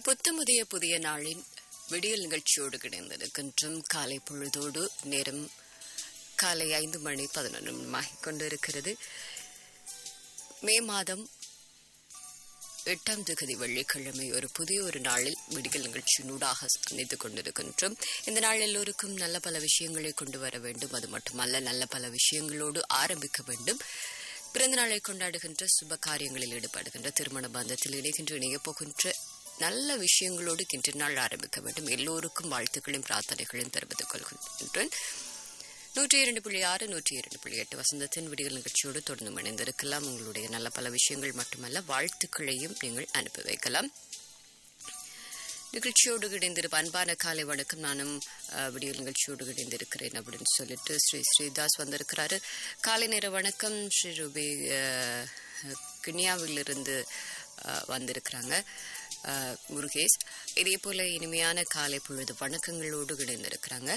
புத்தமுதிய புதிய நாளின் விடியல் நிகழ்ச்சியோடு கிடைந்திருக்கின்றோம் காலை பொழுதோடு நேரம் காலை ஐந்து மணி பதினொன்று நிமிடமாகிக் கொண்டிருக்கிறது மே மாதம் எட்டாம் திகதி வெள்ளிக்கிழமை ஒரு புதிய ஒரு நாளில் விடியல் நிகழ்ச்சியினூடாக சந்தித்துக் கொண்டிருக்கின்றோம் இந்த நாள் எல்லோருக்கும் நல்ல பல விஷயங்களை கொண்டு வர வேண்டும் அது மட்டுமல்ல நல்ல பல விஷயங்களோடு ஆரம்பிக்க வேண்டும் பிறந்த நாளை கொண்டாடுகின்ற சுப காரியங்களில் ஈடுபடுகின்ற திருமண பந்தத்தில் இணைகின்ற இணைய போகின்ற நல்ல விஷயங்களோடு இன்று நாள் ஆரம்பிக்க வேண்டும் எல்லோருக்கும் வாழ்த்துக்களையும் பிரார்த்தனைகளையும் தெரிவித்துக் கொள்கின்றேன் நூற்றி இரண்டு புள்ளி ஆறு நூற்றி இரண்டு புள்ளி எட்டு வசந்தத்தின் விடியல் நிகழ்ச்சியோடு தொடர்ந்து இணைந்திருக்கலாம் உங்களுடைய நல்ல பல விஷயங்கள் மட்டுமல்ல வாழ்த்துக்களையும் நீங்கள் அனுப்பி வைக்கலாம் நிகழ்ச்சியோடு இணைந்திருப்ப அன்பான காலை வணக்கம் நானும் அஹ், விடியல் நிகழ்ச்சியோடு இணைந்திருக்கிறேன் அப்படின்னு சொல்லிட்டு ஸ்ரீ ஸ்ரீதாஸ் வந்திருக்கிறாரு காலை நேர வணக்கம் ஸ்ரீ ரூபி அஹ், கிண்ணியாவிலிருந்து அஹ், வந்திருக்கிறாங்க அஹ், முருகேஷ் இதே போல இனிமையான காலை பொழுது வணக்கங்களோடு இணைந்திருக்கிறாங்க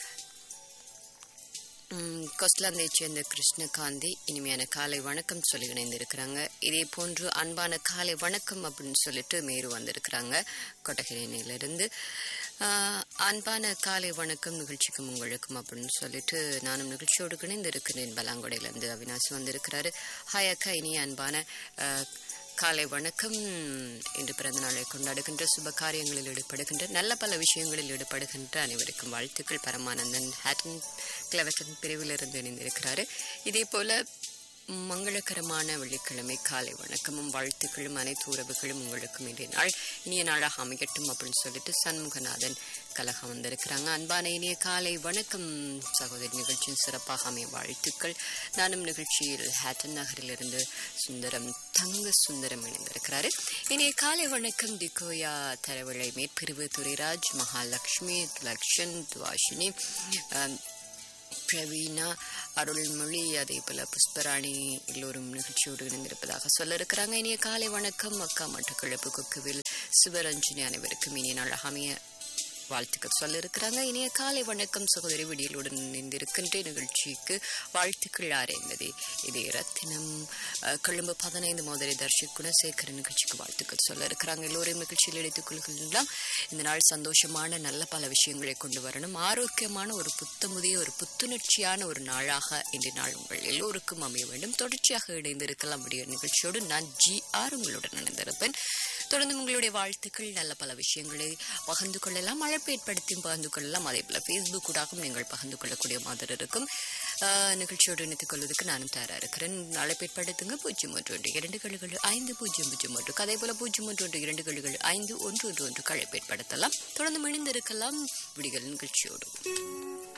ம், கொஸ்லாந்தைச் சேர்ந்த கிருஷ்ணகாந்தி இனிமையான காலை வணக்கம் சொல்லி இணைந்திருக்கிறாங்க இதே போன்று அன்பான காலை வணக்கம் அப்படின்னு சொல்லிட்டு மேரு வந்திருக்கிறாங்க கொட்டகிரேனிலிருந்து ஆஹ், அன்பான காலை வணக்கம் நிகழ்ச்சிக்கும் உங்களுக்கும் அப்படின்னு சொல்லிட்டு நானும் நிகழ்ச்சியோடு இணைந்திருக்கிறேன் பலாங்குடையிலேருந்து அவினாசி வந்திருக்கிறாரு ஹாய் அக்கா இனி அன்பான ஆஹ், காலை வணக்கம் இன்று பிறந்த நாளை கொண்டாடுகின்ற சுப காரியங்களில் ஈடுபடுகின்ற நல்ல பல விஷயங்களில் ஈடுபடுகின்ற அனைவருக்கும் வாழ்த்துக்கள் பரமானந்தன் ஹேட்டன் கிளவட்டன் பிரிவிலிருந்து இணைந்திருக்கிறாரு இதே போல மங்களகரமான வெள்ளிக்கிழமை காலை வணக்கமும் வாழ்த்துக்களும் அனைத்து உறவுகளும் உங்களுக்கும் இன்றைய நாள் இனிய நாளாக அமையட்டும் அப்படின்னு சொல்லிட்டு சண்முகநாதன் கலகம் வந்திருக்கிறாங்க அன்பான இனிய காலை வணக்கம் சகோதரி நிகழ்ச்சியின் சிறப்பாக அமைய வாழ்த்துக்கள் நானும் நிகழ்ச்சியில் ஹேட்டன் நகரிலிருந்து சுந்தரம் தங்க சுந்தரம் இணைந்திருக்கிறாரு இனிய காலை வணக்கம் திகோயா தரவிழை மேற்பிரிவு துரைராஜ் மகாலட்சுமி லக்ஷன் துவாஷினி அஹ், பிரவீனா அருள்மொழி அதே போல புஷ்பராணி எல்லோரும் நிகழ்ச்சியோடு இணைந்திருப்பதாக சொல்ல இருக்கிறாங்க இனிய காலை வணக்கம் அக்கா மட்டக்களப்பு கொக்குவில் சிவரஞ்சனி அனைவருக்கும் இனிய நாள் அமைய வாழ்த்துக்கள் சொல்ல இருக்கிறாங்க இனிய காலை வணக்கம் சகோதரி விடியலுடன் இணைந்திருக்கின்ற நிகழ்ச்சிக்கு வாழ்த்துக்கள் ஆரைந்தது இதே ரத்தினம் அஹ், கொழும்பு பதினைந்து மோதலை தர்ஷி குணசேகர நிகழ்ச்சிக்கு வாழ்த்துக்கள் சொல்ல இருக்கிறாங்க எல்லோரையும் நிகழ்ச்சியில் எடுத்துக் கொள்கின்றோம் இந்த நாள் சந்தோஷமான நல்ல பல விஷயங்களை கொண்டு வரணும் ஆரோக்கியமான ஒரு புத்தமுதிய ஒரு புத்துணர்ச்சியான ஒரு நாளாக இன்றைய நாள் உங்கள் எல்லோருக்கும் அமைய வேண்டும் தொடர்ச்சியாக இணைந்திருக்கலாம் விடிய நிகழ்ச்சியோடு நான் ஜி ஆர் உங்களுடன் இணைந்திருப்பேன் தொடர்ந்து உங்களுடைய வாழ்த்துக்கள் நல்ல பல விஷயங்களை பகிர்ந்து கொள்ளலாம் அழைப்பு ஏற்படுத்தியும் பகிர்ந்து கொள்ளலாம் அதே போல ஃபேஸ்புக் கூடாகவும் நீங்கள் பகிர்ந்து கொள்ளக்கூடிய மாதிரி இருக்கும் ஆஹ், நிகழ்ச்சியோடு இணைத்துக் கொள்வதற்கு நானும் தயாரா இருக்கிறேன் அழைப்பு ஏற்படுத்துங்க பூஜ்ஜியம் ஒன்று ஒன்று இரண்டு கழுகள் ஐந்து பூஜ்ஜியம் பூஜ்ஜியம் ஒன்று அதே போல பூஜ்ஜியம் ஒன்று ஒன்று இரண்டு கழுகள் ஐந்து ஒன்று ஒன்று ஒன்று அழைப்பு ஏற்படுத்தலாம் தொடர்ந்து இணைந்திருக்கலாம் விடிகள் நிகழ்ச்சியோடு